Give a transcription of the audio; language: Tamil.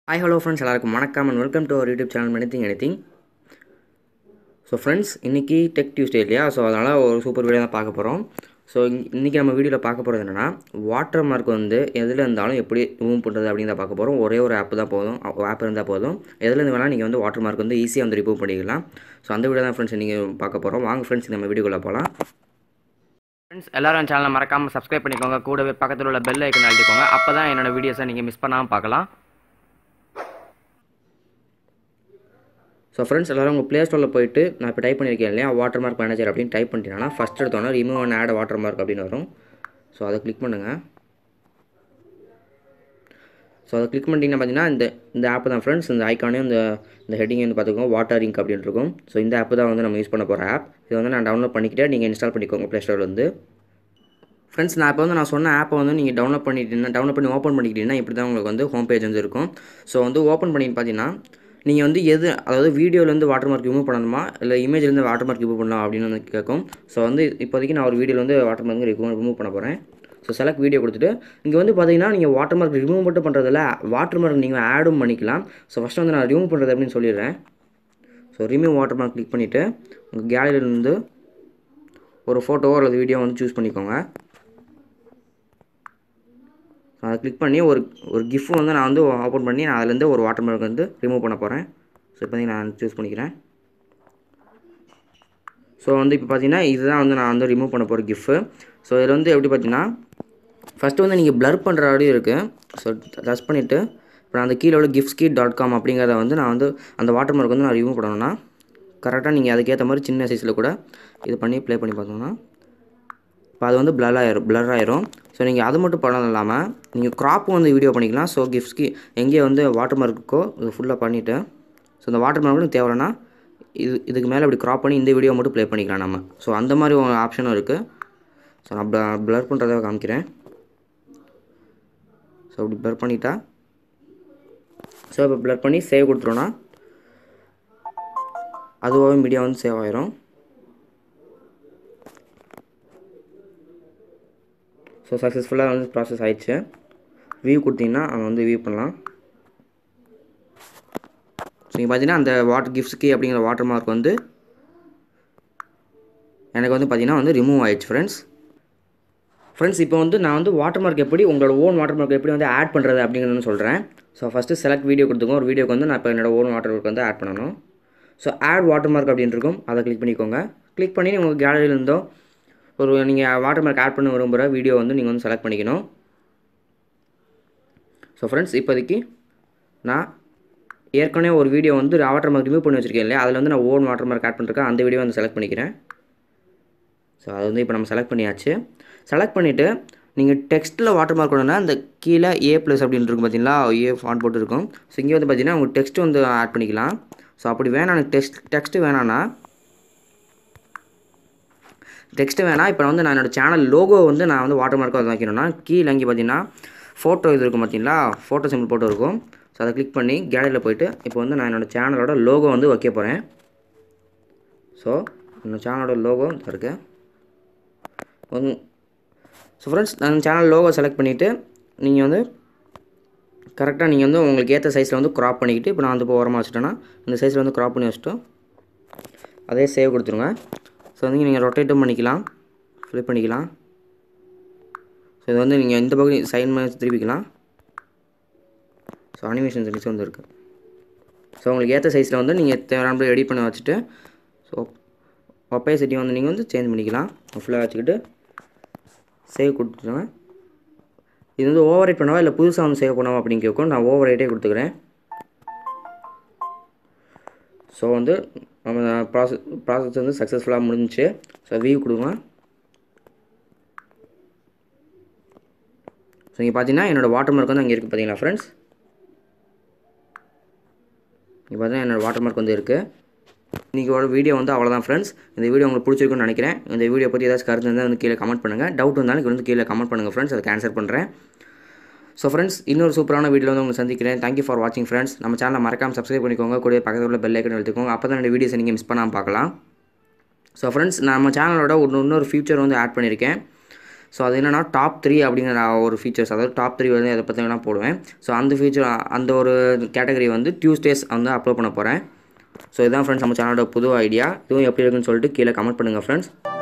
ஹாய் ஹலோ ஃப்ரெண்ட்ஸ் எல்லாருக்கும் வணக்கம் and welcome to our YouTube channel மெனித்திங் எனிதிங் ஸோ ஃப்ரெண்ட்ஸ் இன்றைக்கி டெக் டியூஸ்டே இல்லையா ஸோ அதனால் ஒரு சூப்பர் வீடியோ தான் பார்க்க போகிறோம் ஸோ இன்றைக்கி நம்ம வீடியோவில் பார்க்க போகிறது என்னென்னா வாட்டர் மார்க் வந்து எதில் இருந்தாலும் எப்படி ரிமூவ் பண்ணுறது அப்படின்னு தான் பார்க்க போகிறோம் ஒரே ஒரு ஆப் தான் போதும் ஆப் இருந்தால் போதும் எதுலேருந்து வேணால் நீங்கள் வந்து வாட்டர் மார்க் வந்து ஈஸியாக வந்து ரிமூவ் பண்ணிக்கலாம் ஸோ அந்த வீடியோ தான் ஃப்ரெண்ட்ஸ் நீங்கள் பார்க்க போகிறோம் வாங்க ஃப்ரெண்ட்ஸ் நம்ம வீடியோக்குள்ளே போகலாம் ஃப்ரெண்ட்ஸ் எல்லாரும் சேனலை மறக்காமல் சப்ஸ்கிரைப் பண்ணிக்கோங்க கூடவே பக்கத்தில் உள்ள பெல் ஐக்கன் அழுத்திக்கோங்க அப்போ தான் என்னோட வீடியோஸை நீங்கள் மிஸ் பண்ணாமல் பார்க்கலாம் ஸோ ஃப்ரெண்ட்ஸ் எல்லோரும் உங்கள் ப்ளே ஸ்டோரில் போயிட்டு நான் இப்போ டைப் பண்ணியிருக்கேன் இல்லையா வாட்டர் மார்க் மேனேஜர் அப்படின்னு டைப் பண்ணிட்டீங்கன்னா ஃபஸ்ட் எடுத்தோன்னா remove and add water mark அப்படின்னு வரும் ஸோ அதை கிளிக் பண்ணுங்கள் ஸோ அதை கிளிக் பண்ணிட்டீங்கன்னா பார்த்தீங்கன்னா இந்த இந்த ஆப் தான் ஃப்ரெண்ட்ஸ் இந்த ஐக்கானே இந்த இந்த ஹெட்டிங் வந்து பார்த்துக்கோங்க வாட்டர் இங்க் அப்படின்னு இருக்கும் ஸோ இந்த ஆப் தான் வந்து நம்ம யூஸ் பண்ண போகிற ஆப் இது வந்து நான் டவுன்லோட் பண்ணிக்கிட்டே நீங்கள் இன்ஸ்டால் பண்ணிக்கோங்க ப்ளே ஸ்டோரில் வந்து ஃப்ரெண்ட்ஸ் நான் இப்போ வந்து நான் சொன்ன ஆப்பை வந்து நீங்கள் டவுன்லோட் பண்ணிட்டீங்கன்னா டவுன்லோட் பண்ணி ஓப்பன் பண்ணிக்கிட்டீங்கன்னா இப்படி தான் உங்களுக்கு வந்து ஹோம் பேஜ் வந்து இருக்கும் ஸோ வந்து ஓப்பன் பண்ணி பார்த்தீங்கன்னா நீங்கள் வந்து எது அதாவது வீடியோலேருந்து வாட்டர் மார்க் ரிமூவ் பண்ணணுமா இல்லை இமேஜ்லேருந்து வாட்டர் மார்க் ரிமூவ் பண்ணலாம் அப்படின்னு வந்து கேட்கும் ஸோ வந்து இப்போதைக்கு நான் ஒரு வீடியோவில் வந்து வாட்டர் மார்க் ரிமூவ் பண்ண போகிறேன் ஸோ செலக்ட் வீடியோ கொடுத்துட்டு இங்கே வந்து பார்த்தீங்கன்னா நீங்கள் வாட்டர் மார்க் ரிமூவ் மட்டும் பண்ணுறதில்ல வாட்டர் மார்க் நீங்கள் ஆடும் பண்ணிக்கலாம் ஸோ ஃபஸ்ட்டு வந்து நான் ரிமூவ் பண்ணுறது அப்படின்னு சொல்லிடுறேன் so remove water mark click பண்ணிவிட்டு உங்கள் கேலரியிலேருந்து ஒரு ஃபோட்டோவோ அல்லது வீடியோ வந்து சூஸ் பண்ணிக்கோங்க ஸோ அதை கிளிக் பண்ணி ஒரு ஒரு கிஃப்ட் வந்து நான் வந்து ஓப்பன் பண்ணி நான் அதுலேருந்து ஒரு வாட்டர் மார்க் வந்து ரிமூவ் பண்ண போகிறேன் ஸோ இப்போ நான் சூஸ் பண்ணிக்கிறேன் ஸோ வந்து இப்போ பார்த்தீங்கன்னா இதுதான் வந்து நான் வந்து ரிமூவ் பண்ண போகிற கிஃப்ட்டு ஸோ இதில் வந்து எப்படி பார்த்தீங்கன்னா ஃபஸ்ட்டு வந்து நீங்கள் ப்ளர் பண்ணுற அப்படியும் இருக்குது ஸோ டச் பண்ணிவிட்டு இப்போ நான் அந்த கீழே உள்ள கிஃப்ட் ஸ்கீட் டாட் காம் அப்படிங்கிறத வந்து நான் வந்து அந்த வாட்டர் மார்க் வந்து நான் ரிமூவ் பண்ணணும்னா கரெக்டாக நீங்கள் அதுக்கேற்ற மாதிரி சின்ன சைஸில் கூட இது பண்ணி ப்ளே பண்ணி பார்த்தோம்னா இப்போ அது வந்து பிளர் ஆயிரும் பிளர் ஆயிரும் ஸோ நீங்கள் அது மட்டும் பண்ணது இல்லாமல் நீங்கள் க்ராப்பும் வந்து வீடியோ பண்ணிக்கலாம் ஸோ கிஃப்ட்ஸ்க்கு எங்கே வந்து வாட்டர் மார்க் இருக்கோ இது ஃபுல்லாக பண்ணிவிட்டு ஸோ இந்த வாட்டர் மார்க்கும் தேவைன்னா இது இதுக்கு மேலே இப்படி க்ராப் பண்ணி இந்த வீடியோ மட்டும் ப்ளே பண்ணிக்கலாம் நம்ம ஸோ அந்த மாதிரி ஒரு ஆப்ஷனும் இருக்குது ஸோ நான் ப்ளர் பண்ணுறத காமிக்கிறேன் ஸோ அப்படி ப்ளர் பண்ணிட்டா ஸோ இப்போ ப்ளர் பண்ணி சேவ் கொடுத்துருவோன்னா அதுவாகவே மீடியா வந்து சேவ் ஆயிரும் ஸோ சக்ஸஸ்ஃபுல்லாக வந்து ப்ராசஸ் ஆயிடுச்சு வியூ கொடுத்தீங்கன்னா அங்கே வந்து வியூ பண்ணலாம் ஸோ நீங்கள் பார்த்தீங்கன்னா அந்த வாட்டர் கிஃப்ட்ஸ்க்கு அப்படிங்கிற வாட்டர் மார்க் வந்து எனக்கு வந்து பார்த்தீங்கன்னா வந்து ரிமூவ் ஆயிடுச்சு ஃப்ரெண்ட்ஸ் ஃப்ரெண்ட்ஸ் இப்போ வந்து நான் வந்து வாட்டர் மார்க் எப்படி உங்களோட ஓன் வாட்டர் மார்க் எப்படி வந்து ஆட் பண்ணுறது அப்படிங்கிறது சொல்கிறேன் ஸோ ஃபஸ்ட்டு செலக்ட் வீடியோ கொடுத்துக்கோங்க ஒரு வீடியோக்கு வந்து நான் இப்போ என்னோட ஓன் வாட்டர் மார்க் வந்து ஆட் பண்ணணும் ஸோ ஆட் வாட்டர் மார்க் அப்படின்னு இருக்கும் அதை கிளிக் பண்ணிக்கோங்க கிளிக் பண்ணி உங்கள் கேலரியிலேருந்தோ ஒரு நீங்கள் வாட்டர் மார்க் ஆட் பண்ண விரும்புகிற வீடியோ வந்து நீங்கள் வந்து செலக்ட் பண்ணிக்கணும் ஸோ ஃப்ரெண்ட்ஸ் இப்போதைக்கு நான் ஏற்கனவே ஒரு வீடியோ வந்து வாட்டர் மார்க் ரிமூவ் பண்ணி வச்சுருக்கேன் இல்லையா அதில் வந்து நான் ஓன் வாட்டர் மார்க் ஆட் பண்ணிருக்கேன் அந்த வீடியோ வந்து செலக்ட் பண்ணிக்கிறேன் ஸோ அது வந்து இப்போ நம்ம செலக்ட் பண்ணியாச்சு செலக்ட் பண்ணிவிட்டு நீங்கள் டெக்ஸ்ட்டில் வாட்டர் மார்க் பண்ணணும்னா அந்த கீழே ஏ ப்ளஸ் அப்படின்னு இருக்கும் பார்த்தீங்களா ஏ ஃபாண்ட் போட்டு இருக்கும் ஸோ இங்கே வந்து பார்த்தீங்கன்னா உங்கள் டெக்ஸ்ட் வந்து ஆட் பண்ணிக்கலாம் ஸோ அப்படி வேணாம் எனக்கு டெக்ஸ்ட் டெக்ஸ்ட்டு வேணான்னா டெக்ஸ்ட்டு வேணாம் இப்போ வந்து நான் என்னோடய சேனல் லோகோ வந்து நான் வந்து வாட்டர் மார்க்காக வந்து வைக்கணும்னா கீழே இங்கே பார்த்தீங்கன்னா ஃபோட்டோ இது இருக்கும் பார்த்தீங்களா ஃபோட்டோ சிம்பிள் போட்டோ இருக்கும் ஸோ அதை கிளிக் பண்ணி கேலரியில் போயிட்டு இப்போ வந்து நான் என்னோடய சேனலோட லோகோ வந்து வைக்க போகிறேன் ஸோ என்னோடய சேனலோட லோகோ இருக்குது ஸோ ஃப்ரெண்ட்ஸ் நான் சேனல் லோகோ செலக்ட் பண்ணிவிட்டு நீங்கள் வந்து கரெக்டாக நீங்கள் வந்து உங்களுக்கு ஏற்ற சைஸில் வந்து க்ராப் பண்ணிக்கிட்டு இப்போ நான் வந்து இப்போ ஓரமாக வச்சுட்டேன்னா இந்த சைஸில் வந்து க்ராப் பண்ணி வச்சுட்டு அதே சேவ் கொடுத்துருங்க ஸோ வந்து நீங்கள் ரொட்டேட்டும் பண்ணிக்கலாம் ஃப்ளிப் பண்ணிக்கலாம் ஸோ இது வந்து நீங்கள் இந்த பகுதி சைன் பண்ணி திருப்பிக்கலாம் ஸோ அனிமேஷன் செட்டிங்ஸ் வந்து இருக்குது ஸோ உங்களுக்கு ஏற்ற சைஸில் வந்து நீங்கள் தேவையான எடிட் பண்ணி வச்சுட்டு ஸோ ஒப்பைய செட்டிங் வந்து நீங்கள் வந்து சேஞ்ச் பண்ணிக்கலாம் ஃபுல்லாக வச்சுக்கிட்டு சேவ் கொடுத்துருங்க இது வந்து ஓவர் ரைட் பண்ணவா இல்லை புதுசாக வந்து சேவ் பண்ணவா அப்படின்னு கேட்கும் நான் ஓவர் ரைட்டே கொடுத்துக்கிறேன் ஸோ வந்து நம்ம ப்ராசஸ் ப்ராசஸ் வந்து சக்ஸஸ்ஃபுல்லாக முடிஞ்சிச்சு ஸோ வியூ கொடுங்க ஸோ இங்கே பார்த்தீங்கன்னா என்னோடய வாட்டர் மார்க் வந்து அங்கே இருக்குது பார்த்தீங்களா ஃப்ரெண்ட்ஸ் இங்கே பார்த்தீங்கன்னா என்னோடய வாட்டர் மார்க் வந்து இருக்குது இன்றைக்கோட வீடியோ வந்து அவ்வளோதான் ஃப்ரெண்ட்ஸ் இந்த வீடியோ உங்களுக்கு பிடிச்சிருக்குன்னு நினைக்கிறேன் இந்த வீடியோ பற்றி ஏதாச்சும் கருத்து இருந்தால் வந்து கீழே கமெண்ட் பண்ணுங்கள் டவுட் இருந்தாலும் வந்து கீழே கமெண்ட் பண்ணுங்கள் ஃப்ரெண்ட்ஸ் அதுக்கு ஆன்சர் பண்ணுறேன் ஸோ ஃப்ரெண்ட்ஸ் இன்னொரு சூப்பரான வீடியோ வந்து உங்களுக்கு சந்திக்கிறேன் தேங்க்யூ ஃபார் வாட்சிங் ஃப்ரெண்ட்ஸ் நம்ம சேனலை மறக்காமல் சப்ஸ்கிரைப் பண்ணிக்கோங்க கூட பக்கத்தில் உள்ள பெல் ஐக்கன் எடுத்துக்கோங்க அப்போ தான் இந்த வீடியோஸை நீங்கள் மிஸ் பண்ணாமல் பார்க்கலாம் ஸோ ஃப்ரெண்ட்ஸ் நம்ம சேனலோட ஒரு இன்னொரு ஃபியூச்சர் வந்து ஆட் பண்ணியிருக்கேன் ஸோ அது என்னென்னா டாப் த்ரீ அப்படிங்கிற ஒரு ஃபீச்சர்ஸ் அதாவது டாப் த்ரீ வந்து எதை பற்றி வேணால் போடுவேன் ஸோ அந்த ஃபீச்சர் அந்த ஒரு கேட்டகரி வந்து டியூஸ்டேஸ் வந்து அப்லோட் பண்ண போகிறேன் ஸோ இதான் ஃப்ரெண்ட்ஸ் நம்ம சேனலோட புது ஐடியா இதுவும் எப்படி இருக்குன்னு சொல்லிட்டு கீழே கமெண்ட் பண்ணுங்கள் ஃப்ரெண்ட்ஸ்